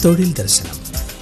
തൊഴിൽ ദർശനം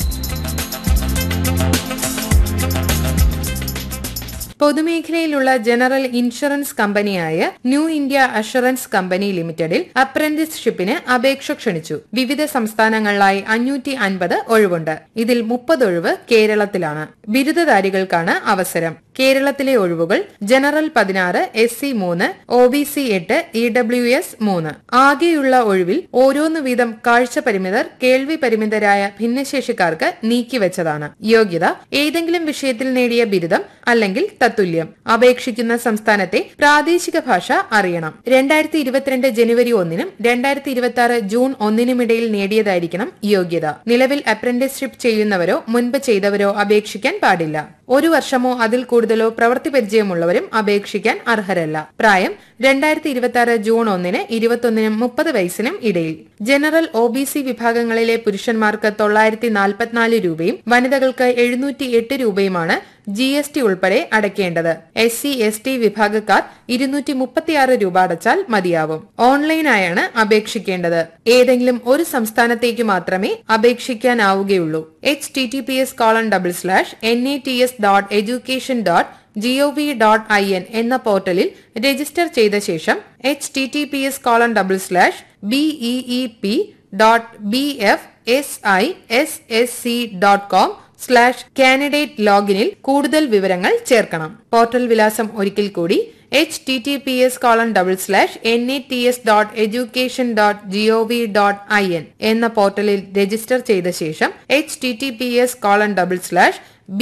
പൊതുമേഖലയിലുള്ള ജനറൽ ഇൻഷുറൻസ് കമ്പനിയായ ന്യൂ ഇന്ത്യ അഷുറൻസ് കമ്പനി ലിമിറ്റഡിൽ അപ്രന്റീസ്ഷിപ്പിന് അപേക്ഷ ക്ഷണിച്ചു വിവിധ സംസ്ഥാനങ്ങളിലായി അഞ്ഞൂറ്റി അൻപത് ഒഴിവുണ്ട് ഇതിൽ മുപ്പത് ഒഴിവ് കേരളത്തിലാണ് ബിരുദധാരികൾക്കാണ് അവസരം കേരളത്തിലെ ഒഴിവുകൾ ജനറൽ പതിനാറ് എസ് സി മൂന്ന് ഒ ബി സി എട്ട് ഇ ഡബ്ല്യു എസ് മൂന്ന് ആകെയുള്ള ഒഴിവിൽ ഓരോന്ന് വീതം കാഴ്ച പരിമിതർ കേൾവി പരിമിതരായ ഭിന്നശേഷിക്കാർക്ക് നീക്കിവെച്ചതാണ് യോഗ്യത ഏതെങ്കിലും വിഷയത്തിൽ നേടിയ ബിരുദം അല്ലെങ്കിൽ തത്തുല്യം അപേക്ഷിക്കുന്ന സംസ്ഥാനത്തെ പ്രാദേശിക ഭാഷ അറിയണം രണ്ടായിരത്തി ഇരുപത്തിരണ്ട് ജനുവരി ഒന്നിനും രണ്ടായിരത്തി ഇരുപത്തി ആറ് ജൂൺ ഒന്നിനുമിടയിൽ നേടിയതായിരിക്കണം യോഗ്യത നിലവിൽ അപ്രന്റീസ്ഷിപ്പ് ചെയ്യുന്നവരോ മുൻപ് ചെയ്തവരോ അപേക്ഷിക്കാൻ പാടില്ല ഒരു വർഷമോ അതിൽ കൂടുതലോ പ്രവൃത്തി പരിചയമുള്ളവരും അപേക്ഷിക്കാൻ അർഹരല്ല പ്രായം രണ്ടായിരത്തി ഇരുപത്തി ആറ് ജൂൺ ഒന്നിന് ഇരുപത്തൊന്നിനും മുപ്പത് വയസ്സിനും ഇടയിൽ ജനറൽ ഒ ബി സി വിഭാഗങ്ങളിലെ പുരുഷന്മാർക്ക് തൊള്ളായിരത്തി നാൽപ്പത്തിനാല് രൂപയും വനിതകൾക്ക് എഴുന്നൂറ്റി എട്ട് രൂപയുമാണ് ജി എസ് ടി ഉൾപ്പെടെ അടയ്ക്കേണ്ടത് എസ് സി എസ് ടി വിഭാഗക്കാർ ഇരുന്നൂറ്റി മുപ്പത്തിയാറ് രൂപ അടച്ചാൽ മതിയാവും ഓൺലൈനായാണ് അപേക്ഷിക്കേണ്ടത് ഏതെങ്കിലും ഒരു സംസ്ഥാനത്തേക്ക് മാത്രമേ അപേക്ഷിക്കാനാവുകയുള്ളൂ H T T P S colon double slash N A T S dot education dot G O V dot I N എന്ന പോർട്ടലിൽ രജിസ്റ്റർ ചെയ്ത ശേഷം H T T P S colon double slash B E E P dot B F S I S S C dot com slash candidate ലോഗിനിൽ കൂടുതൽ വിവരങ്ങൾ ചേർക്കണം portal വിലാസം ഒരിക്കൽ കൂടി H T T P S colon double slash N A T S dot education dot G O V dot I N എന്ന പോർട്ടലിൽ register ചെയ്ത ശേഷം H T T P S colon double slash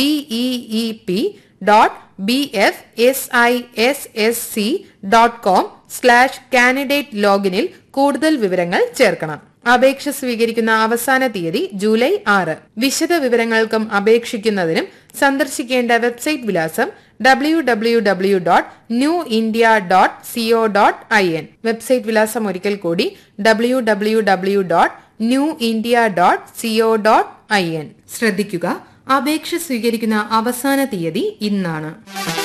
B E E P dot B F S I S S C dot com slash candidate ലോഗിനിൽ കൂടുതൽ വിവരങ്ങൾ ചേർക്കണം അപേക്ഷ സ്വീകരിക്കുന്ന അവസാന തീയതി ജൂലൈ ആറ് വിശദ വിവരങ്ങൾക്കും അപേക്ഷിക്കുന്നതിനും സന്ദർശിക്കേണ്ട വെബ്സൈറ്റ് വിലാസം W W W dot New India dot C O dot I N website വിലാസം ഒരിക്കൽ കൂടി W W W dot New India dot C O dot I N ശ്രദ്ധിക്കുക അപേക്ഷ സ്വീകരിക്കുന്ന അവസാന തീയതി ഇന്നാണ്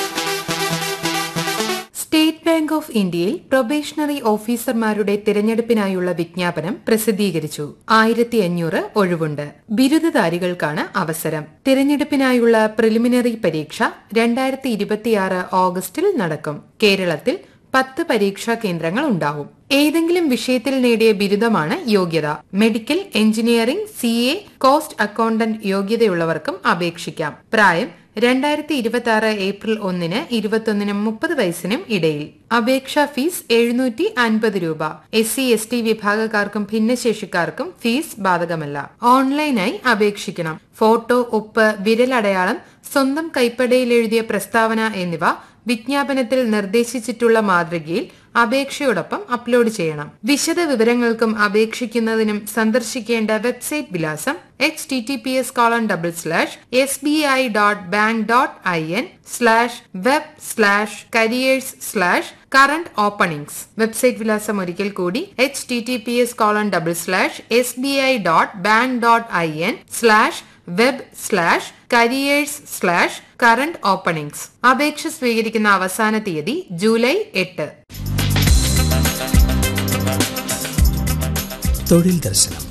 സ്റ്റേറ്റ് ബാങ്ക് ഓഫ് ഇന്ത്യയിൽ പ്രൊബേഷണറി ഓഫീസർമാരുടെ തിരഞ്ഞെടുപ്പിനായുള്ള വിജ്ഞാപനം പ്രസിദ്ധീകരിച്ചു ആയിരത്തി അഞ്ഞൂറ് ഒഴിവുണ്ട് ബിരുദധാരികൾക്കാണ് അവസരം തിരഞ്ഞെടുപ്പിനായുള്ള പ്രിലിമിനറി പരീക്ഷ രണ്ടായിരത്തി ഇരുപത്തിയാറ് ഓഗസ്റ്റിൽ നടക്കും കേരളത്തിൽ പത്ത് പരീക്ഷാ കേന്ദ്രങ്ങൾ ഉണ്ടാവും ഏതെങ്കിലും വിഷയത്തിൽ നേടിയ ബിരുദമാണ് യോഗ്യത medical engineering C A cost accountant യോഗ്യതയുള്ളവർക്കും അപേക്ഷിക്കാം പ്രായം രണ്ടായിരത്തി ഇരുപത്തി ആറ് ഏപ്രിൽ ഒന്നിന് ഇരുപത്തൊന്നിനും മുപ്പത് വയസ്സിനും ഇടയിൽ അപേക്ഷാ ഫീസ് എഴുന്നൂറ്റി അൻപത് രൂപ എസ് സി എസ് ടി വിഭാഗക്കാർക്കും ഭിന്നശേഷിക്കാർക്കും ഫീസ് ബാധകമല്ല ഓൺലൈനായി അപേക്ഷിക്കണം ഫോട്ടോ ഒപ്പ് വിരലടയാളം സ്വന്തം കൈപ്പടയിൽ എഴുതിയ പ്രസ്താവന എന്നിവ വിജ്ഞാപനത്തിൽ നിർദ്ദേശിച്ചിട്ടുള്ള മാതൃകയിൽ അപേക്ഷയോടൊപ്പം അപ്ലോഡ് ചെയ്യണം വിശദ വിവരങ്ങൾക്കും അപേക്ഷിക്കുന്നതിനും സന്ദർശിക്കേണ്ട വെബ്സൈറ്റ് വിലാസം H T T P S colon double slash S B I dot bank dot I N slash web slash careers slash current openings website വിലാസം ഒരിക്കൽ കൂടി H T T P S colon double slash S B I dot bank dot I N slash web slash careers slash current openings അപേക്ഷ സ്വീകരിക്കുന്ന അവസാന തീയതി July എട്ട് തൊഴിൽ ദർശനം